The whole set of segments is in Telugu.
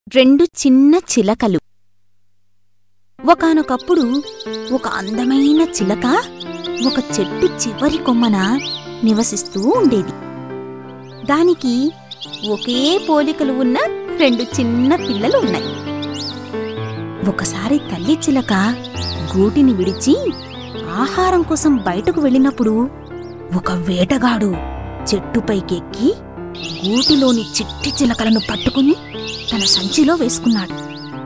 రెండు చిన్న చిలకలు ఒకానొకప్పుడు ఒక అందమైన చిలక ఒక చెట్టు చివరి కొమ్మన నివసిస్తూ ఉండేది దానికి ఒకే పోలికలు ఉన్న రెండు చిన్న పిల్లలు ఉన్నాయి ఒకసారి తల్లి చిలక గూటిని విడిచి ఆహారం కోసం బయటకు వెళ్ళినప్పుడు ఒక వేటగాడు చెట్టుపైకెక్కి గూటిలోని చిట్టి చిలకలను పట్టుకుని తన సంచిలో వేసుకున్నాడు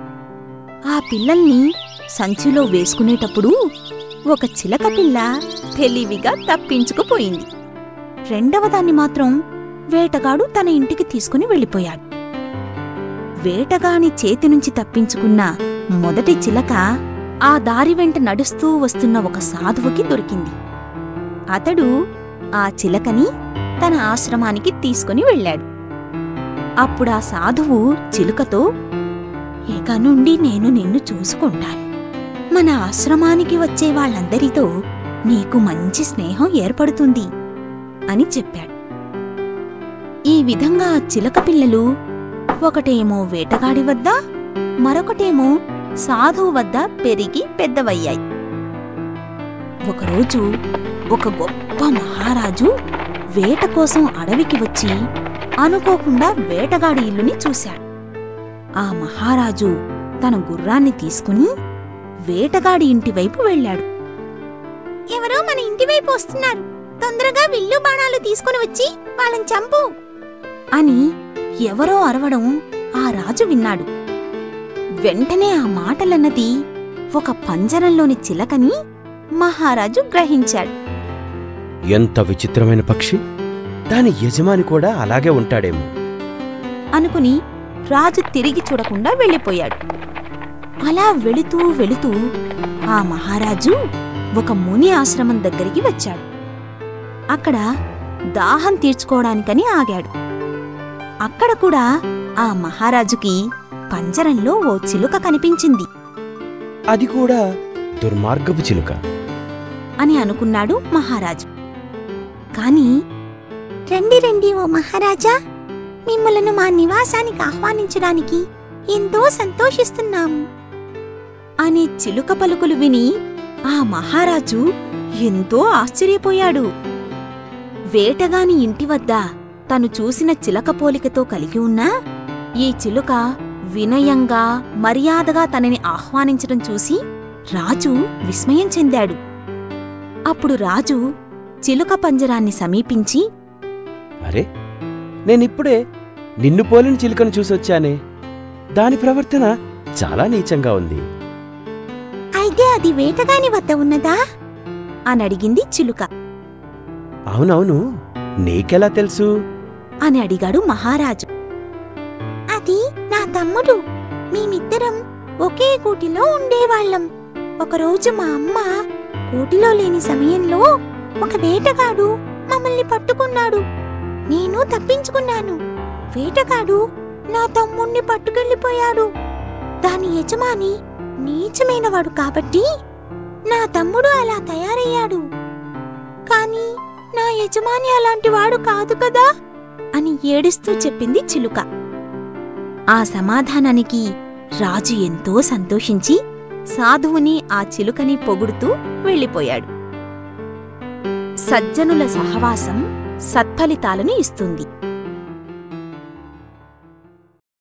ఆ పిల్లల్ని సంచిలో వేసుకునేటప్పుడు ఒక చిలక పిల్ల తెలివిగా తప్పించుకుపోయింది రెండవ దాన్ని మాత్రం వేటగాడు తన ఇంటికి తీసుకుని వెళ్ళిపోయాడు వేటగాని చేతి నుంచి తప్పించుకున్న మొదటి చిలక ఆ దారి వెంట నడుస్తూ వస్తున్న ఒక సాధువుకి దొరికింది అతడు ఆ చిలకని తన ఆశ్రమానికి తీసుకుని వెళ్ళాడు అప్పుడా సాధువు చిలుకతో ఇక నుండి నేను నిన్ను చూసుకుంటాను మన ఆశ్రమానికి వచ్చే వాళ్ళందరితో నీకు మంచి స్నేహం ఏర్పడుతుంది అని చెప్పాడు ఈ విధంగా ఆ చిలక పిల్లలు ఒకటేమో వేటగాడి వద్ద మరొకటేమో సాధువు వద్ద పెరిగి పెద్దవయ్యాయి ఒకరోజు ఒక గొప్ప మహారాజు వేట కోసం అడవికి వచ్చి అనుకోకుండా వేటగాడి ఇల్లుని చూశాడు ఆ మహారాజు తన గుర్రాన్ని తీసుకుని వేటగాడి ఇంటివైపు వెళ్ళాడు ఎవరో మన ఇంటివైపు వస్తున్నారు తొందరగా విల్లు బాణాలు తీసుకుని వచ్చి వాళ్ళని చంపు అని ఎవరో అరవడం ఆ రాజు విన్నాడు వెంటనే ఆ మాటలన్నది ఒక పంజరంలోని చిలకని మహారాజు గ్రహించాడు ఎంత విచిత్రమైన పక్షి దాని యజమాని కూడా అలాగే ఉంటాడేమో అనుకుని రాజు తిరిగి చూడకుండా వెళ్ళిపోయాడు అలా వెళుతూ వెళుతూ ఆ మహారాజు ఒక ముని ఆశ్రమం దగ్గరికి వచ్చాడు అక్కడ దాహం తీర్చుకోవడానికని ఆగాడు అక్కడ కూడా ఆ మహారాజుకి పంజరంలో ఓ చిలుక కనిపించింది అది కూడా దుర్మార్గపు చిలుక అని అనుకున్నాడు మహారాజు కాని రండి రండి ఓ మహారాజా మిమ్మలను మా నివాసానికి ఆహ్వానించడానికి ఎంతో సంతోషిస్తున్నాము అనే చిలుక పలుకులు విని ఆ మహారాజు ఎంతో ఆశ్చర్యపోయాడు వేటగాని ఇంటి వద్ద తను చూసిన చిలక పోలికతో కలిగి ఉన్నా ఈ చిలుక వినయంగా మర్యాదగా తనని ఆహ్వానించడం చూసి రాజు విస్మయం చెందాడు అప్పుడు రాజు చిలుక పంజరాన్ని సమీపించి అరే నేనిప్పుడే నిన్ను పోలిన చిలుకను చూసొచ్చానే దాని ప్రవర్తన చాలా నీచంగా ఉంది అయితే అది వేటగాని వద్ద ఉన్నదా అని అడిగింది చిలుక అవునవును నీకెలా తెలుసు అని అడిగాడు మహారాజు అది నా తమ్ముడు మేమిద్దరం ఒకే కూటిలో ఉండేవాళ్ళం ఒకరోజు మా అమ్మ కూటిలో లేని సమయంలో ఒక వేటగాడు మమ్మల్ని పట్టుకున్నాడు నేను తప్పించుకున్నాను వేటగాడు నా తమ్ముణ్ణి పట్టుకెళ్ళిపోయాడు దాని యజమాని నీచమైనవాడు కాబట్టి నా తమ్ముడు అలా తయారయ్యాడు కాని నా యజమాని అలాంటివాడు కాదు కదా అని ఏడుస్తూ చెప్పింది చిలుక ఆ సమాధానానికి రాజు ఎంతో సంతోషించి సాధువుని ఆ చిలుకని పొగుడుతూ వెళ్ళిపోయాడు సజ్జనుల సహవాసం సత్ఫలితాలను ఇస్తుంది